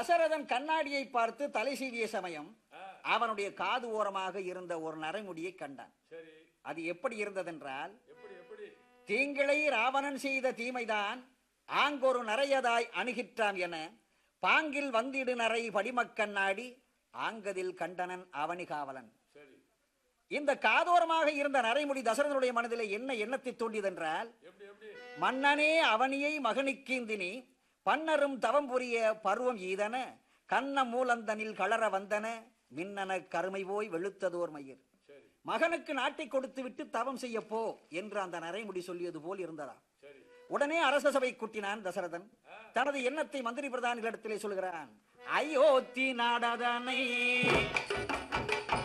தசரதன் கண்ணாடியை பார்த்து தலை சீவிய சமயம் அவனுடைய காது ஓரமாக இருந்த ஒரு நரைமுடியை கண்டான் சரி அது எப்படி இருந்ததென்றால் எப்படி எப்படி தீங்களை ராவணன் செய்த தீமைதான் ஆங்கொரு நரையதாய் அணுகிற்றாம் என பாங்கில் வந்திடு நரை படிமக்கண்ணாடி ஆங்கதில் கண்டனன் அவனி காவலன் சரி இந்த காதோரமாக இருந்த நரைமுடி தசரதனுடைய மனதிலே என்ன எண்ணத்தை தோண்டியதென்றால் எப்படி எப்படி மன்னனே அவனியை மகனுக்கீந்தினி பன்னரும் தவம் புரிய பருவம் ஈதன கண்ண மூலந்தனில் களர வந்தன மின்னன கருமை போய் வெளுத்ததோர் மயிர் சரி மகனுக்கு நாட்டை கொடுத்து விட்டு தவம் செய்ய போ என்று அந்த நரைமுடி சொல்லியது போல் இருந்ததா சரி உடனே அரச சபை கூட்டினான் தசரதன் தனது எண்ணத்தை மந்திரி பிரதானிகளிடத்திலே சொல்கிறான் அயோத்தி நாடதனை